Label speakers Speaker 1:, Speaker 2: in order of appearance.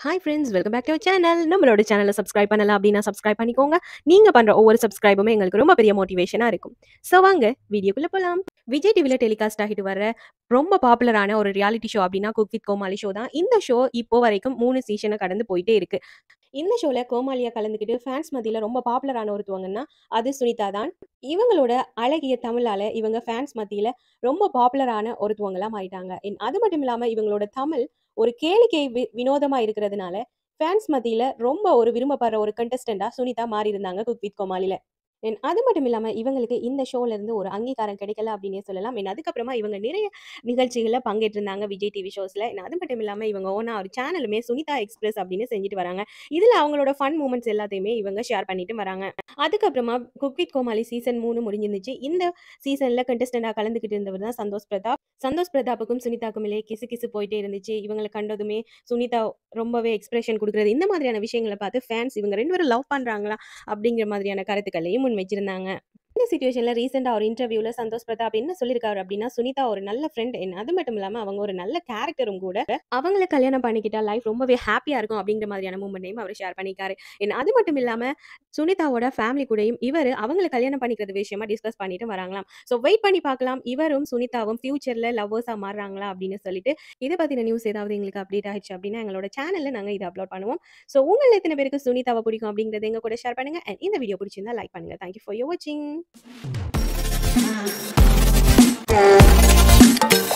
Speaker 1: hi friends welcome back to channel நம்மளோட சேனலை subscribe பண்ணல அப்படின்னா சப்ஸ்கிரைப் பண்ணிக்கோங்க நீங்க பண்ற ஒவ்வொரு சப்ஸ்கிரைபுமே எங்களுக்கு ரொம்ப பெரிய மோட்டிவேஷனா இருக்கும் ஸோ வாங்க வீடியோக்குள்ள போலாம் விஜய் டிவில டெலிகாஸ்ட் ஆகிட்டு வர ரொம்ப பாப்புலரான ஒரு ரியாலிட்டி ஷோ அப்படின்னா குக் வித் கோமாளி ஷோ தான் இந்த ஷோ இப்போ வரைக்கும் மூணு சீசனை கடந்து போயிட்டே இருக்கு இந்த ஷோல கோமாளியா கலந்துக்கிட்டு ஃபேன்ஸ் மத்தியில ரொம்ப பாப்புலரான ஒருத்தவங்கன்னா அது சுனிதா தான் இவங்களோட அழகிய தமிழால இவங்க ஃபேன்ஸ் மத்தியில ரொம்ப பாப்புலரான ஒருத்தவங்களா மாறிட்டாங்க And அது மட்டும் இல்லாம இவங்களோட தமிழ் ஒரு கேளிக்கை வி- வினோதமா இருக்கிறதுனால ஃபேன்ஸ் மத்தியில ரொம்ப ஒரு விரும்பப்படுற ஒரு கண்டஸ்டண்டா சுனிதா மாறி இருந்தாங்க குக் வித் கோமாளில And அது மட்டும் இல்லாம இவங்களுக்கு இந்த ஷோல இருந்து ஒரு அங்கீகாரம் கிடைக்கல அப்படின்னே சொல்லலாம் And அதுக்கப்புறமா இவங்க நிறைய நிகழ்ச்சிகள்ல பங்கேற்றிருந்தாங்க விஜய் டிவி ஷோஸ்ல And அது மட்டும் இல்லாம இவங்க ஓனா ஒரு சேனலுமே சுனிதா எக்ஸ்பிரஸ் அப்படின்னு செஞ்சுட்டு வராங்க இதுல அவங்களோட ஃபன் மூமெண்ட்ஸ் எல்லாத்தையுமே இவங்க ஷேர் பண்ணிட்டு வராங்க அதுக்கப்புறமா குக் வித் கோமாளி சீசன் மூணு முடிஞ்சிருந்துச்சு இந்த சீசன்ல கண்டஸ்டண்டா கலந்துக்கிட்டு இருந்தவர் தான் சந்தோஷ் பிரதாப் சந்தோஷ் பிரதாப்புக்கும் சுனிதாக்கும் இடையே கிசு கிசு போயிட்டே இருந்துச்சு இவங்களை கண்டதுமே சுனிதா ரொம்பவே எக்ஸ்பிரஷன் கொடுக்குறது இந்த மாதிரியான விஷயங்களை பார்த்து ஃபேன்ஸ் இவங்க ரெண்டு பேரும் லவ் பண்றாங்களா அப்படிங்கிற மாதிரியான கருத்துக்களையும் முன் வச்சிருந்தாங்க இந்த சுச்சுவேஷன்ல ரீசெண்டா ஒரு இன்டர்வியூல சந்தோஷ் பிரதாப் என்ன சொல்லியிருக்காரு அப்படின்னா சுனிதா ஒரு நல்ல ஃப்ரெண்ட் அது மட்டும் இல்லாம அவங்க ஒரு நல்ல கேரக்டரும் கூட அவங்கள கல்யாணம் பண்ணிக்கிட்டா லைஃப் ரொம்பவே ஹாப்பியா இருக்கும் அப்படிங்கிற மாதிரியான மூமெண்ட்டையும் அவர் ஷேர் பண்ணிக்காரு And அது மட்டும் இல்லாம சுனிதாவோட ஃபேமிலி கூடயும் இவர் அவங்கள கல்யாணம் பண்ணிக்கிறது விஷயமா டிஸ்கஸ் பண்ணிட்டு வராங்களாம் ஸோ வெயிட் பண்ணி பார்க்கலாம் இவரும் சுனிதாவும் ஃபியூச்சர்ல லவ்வர்ஸா மாறுறாங்களா அப்படின்னு சொல்லிட்டு இதை பத்தின நியூஸ் ஏதாவது எங்களுக்கு அப்டேட் ஆயிடுச்சு அப்படின்னா எங்களோட சேனல்ல நாங்க இதை அப்லோட் பண்ணுவோம் ஸோ உங்கள எத்தனை பேருக்கு சுனிதாவை பிடிக்கும் அப்படிங்கறத எங்க கூட ஷேர் பண்ணுங்க and இந்த வீடியோ பிடிச்சிருந்தா லைக் பண்ணுங்க தேங்க்யூ ஃபார் யோர் வாட்சிங்